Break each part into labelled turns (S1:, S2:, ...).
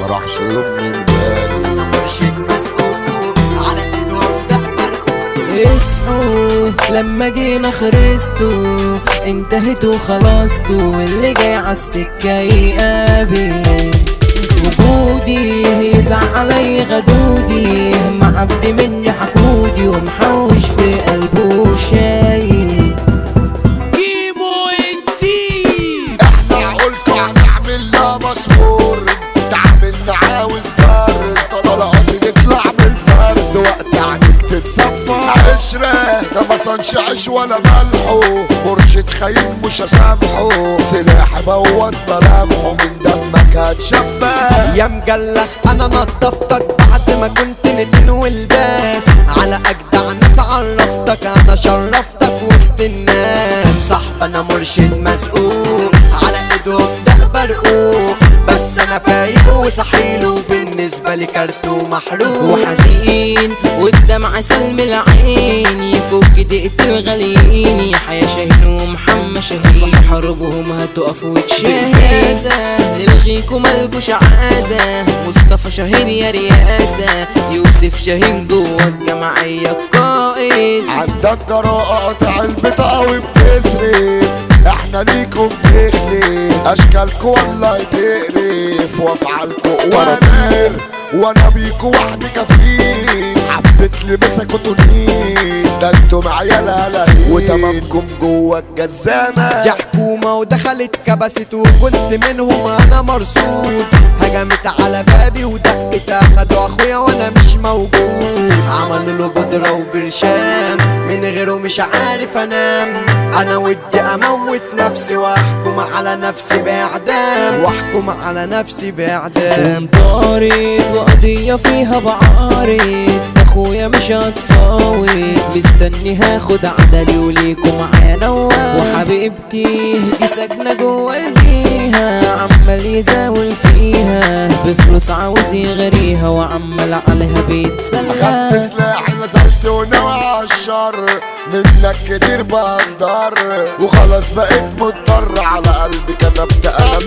S1: راحش يوم من بالي
S2: مرشد مسؤول على ايدهم ده مرقول
S3: اصحوا لما جينا خرستوا انتهتوا خلصتوا واللي جاي عالسكة يقابل وجودي يزعل علي غدودي معبي مني حقودي ومحوش في قلبه شايل
S2: كيمو الدين
S1: احنا عقولكوا هنعمل لا مسحور تعاملنا عاوز جار طلعت نطلع من الفرد وقت عنك تتصفى عشرة ده ما صنش عيش ولا ملحه مرشد خاين مش هسامحه سلاح بوظ ملامحه من دمك هتشفى
S2: يا مجلخ انا نضفتك بعد ما كنت نتن والباس على اجدع ناس عرفتك انا شرفتك وسط الناس صاحب انا مرشد مسؤول على ايدهم ده برقوق بس انا فايق وصحيله بالنسبه لي كارته محروق
S3: وحزين والدمع سلم العين يفك دقة الغاليين يحيى شاهين ومحمد شاهين حروبهم هتقف وتشاسة نلغيكم ملكوش عازة مصطفى شاهين يا رياسة يوسف شاهين جوه الجمعية القائد
S1: عندك جراءة قطع البطاقة وبتصرف احنا ليكم بنخلف اشكالكوا والله تقرف وافعالكوا وانير وانا بيكوا وحدي كفيل حبيت لبسك وتنين ده انتم عيال هلاهين وتمامكم جوه الجزامة
S2: يا حكومة ودخلت كبست وقلت منهم انا مرصود هجمت على بابي ودقت اخدوا اخويا وانا مش موجود عملوا له قدرة وبرشام من غيره مش عارف انام انا ودي اموت نفسي واحكم على نفسي باعدام واحكم على نفسي باعدام
S3: طارد وقضية فيها بعارض اخويا مش هتفاوض مستني هاخد عدلي وليكم معايا نوار وحبيبتي دي ساكنة جوا الجيهة عمال يزاول فيها بفلوس عاوز يغريها وعمال عليها بيتسلى
S1: خدت سلاحي نزلت ونوى عالشر منك كتير بقدر وخلاص بقيت مضطر على قلبي كتبت انا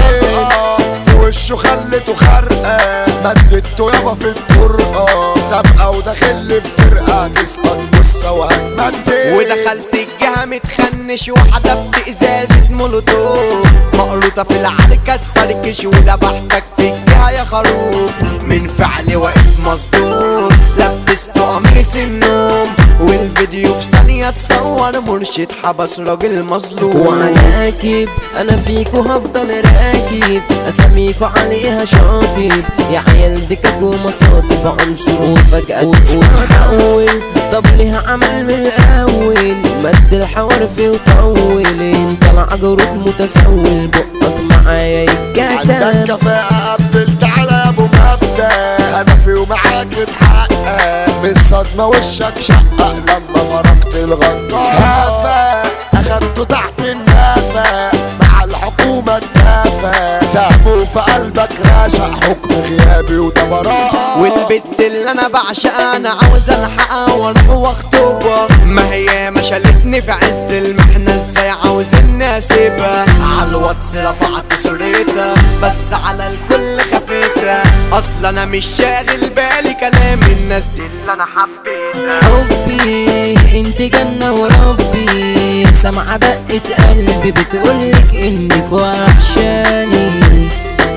S1: ميت في وشه خلته خرقه مددته يابا في الطرقه سابقه وداخل لي في سرقه تسقط جثه وهتمدد
S2: ودخلت الجهة متخنش وحدفت ازازة مولوتوف مقروطة في العركة تفركش وذبحتك في الجهة يا خروف من فعلي واقف مصدوم لبست قميص النوم والفيديو في ثانية اتصور مرشد حبس راجل مظلوم
S3: وعناكب انا فيكو هفضل راكب اساميكو عليها شاطب يا عيال دكك ومصاطب عنصر وفجأة وتحول طب ليه عمل من الاول مد الحوار فيه وطول انت العجروت متسول بقك معايا
S1: عندك
S3: يتكتم
S1: كفاءة قبلت على ابو مبدأ هدفي ومعاك اتحقق بالصدمة وشك شقق لما فرقت الغطاء هافا اخدته تحت النافة مع الحكومة الدافة سهمه في قلبك راشق حكم غيابي وده براءة
S2: والبت اللي انا بعشقها انا عاوز الحقها واروح واخطبها ما هي ما شالتني في عز المحنه ازاي عاوز اني اسيبها على الواتس رفعت صورتها بس على الكل خفيتها اصلا انا مش شاغل بالي كلام الناس دي اللي انا حبيتها
S3: حبي انت جنة وربي سمع دقة قلبي بتقولك انك وحشاني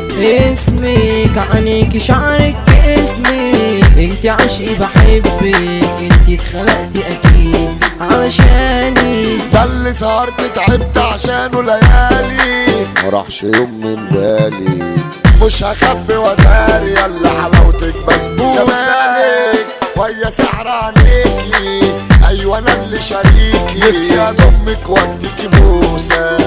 S3: اسمك عنيك شعرك اسمك انت عشقي بحبك انت اتخلقتي اكيد علشاني
S1: ده اللي سهرت تعبت عشانه ليالي مراحش يوم من بالي مش هخبي وداري يلا حلاوتك بسبوسة جمالك ويا سحر عينيكي ايوه انا اللي شريكي نفسي اضمك واديكي بوسه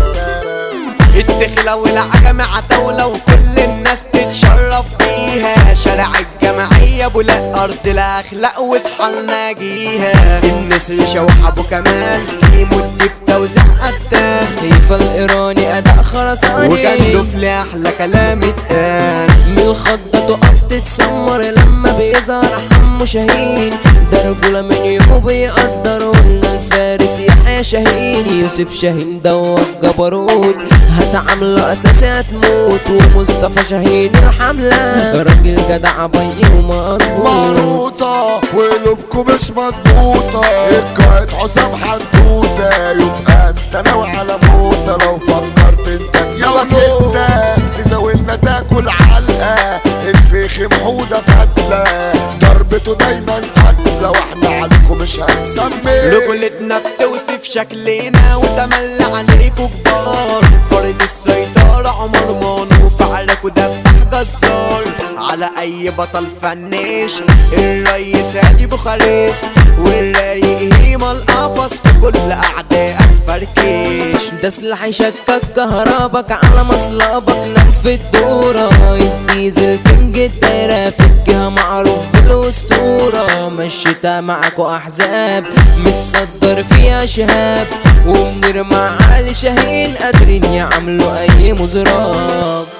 S2: الدخلة والعجمة عتاولة وكل الناس تتشرف بيها شارع الجمعية بولاق أرض الأخلاق واصحى جيها النسر شوح أبو كمال كيمو الدب توزيع قدام
S3: كيف الايراني اداء خرساني
S2: وجنده في أحلى كلام اتقال
S3: من الخضة تقف تتسمر لما بيظهر حمو شاهين ده رجولة من يومه بيقدر قلنا الفارس يحيى شاهين يوسف شاهين دوت جبروت هتعامله اساسي هتموت ومصطفى شاهين الحملة راجل جدع بي ومظبوط
S1: مروطة وقلوبكم مش مظبوطة القائد حسام حدوتة يبقى انت ناوي على موتة لو فكرت انت تسوك انت تزاولنا تاكل علقة الفيخ محودة فتلة ضربته دايما قتلة واحنا عليكم مش هنسمي
S2: رجولتنا بتوصف شكلنا وتملى عليكوا كبار فرد السيطرة عمر مانو فعلك ودبح جزار على اي بطل فنيش الريس هادي بوخاريس والرايق هيما القفص في كل اعدائك فركيش
S3: ده سلاح يشكك كهربك على مصلبك نام في الدورة الديزل كينج الدايرة في الجهة معروف بالأسطورة مشيتها معاكوا أحزاب متصدر فيها شهاب ومنير مع علي شاهين قادرين يعملوا أي مزراب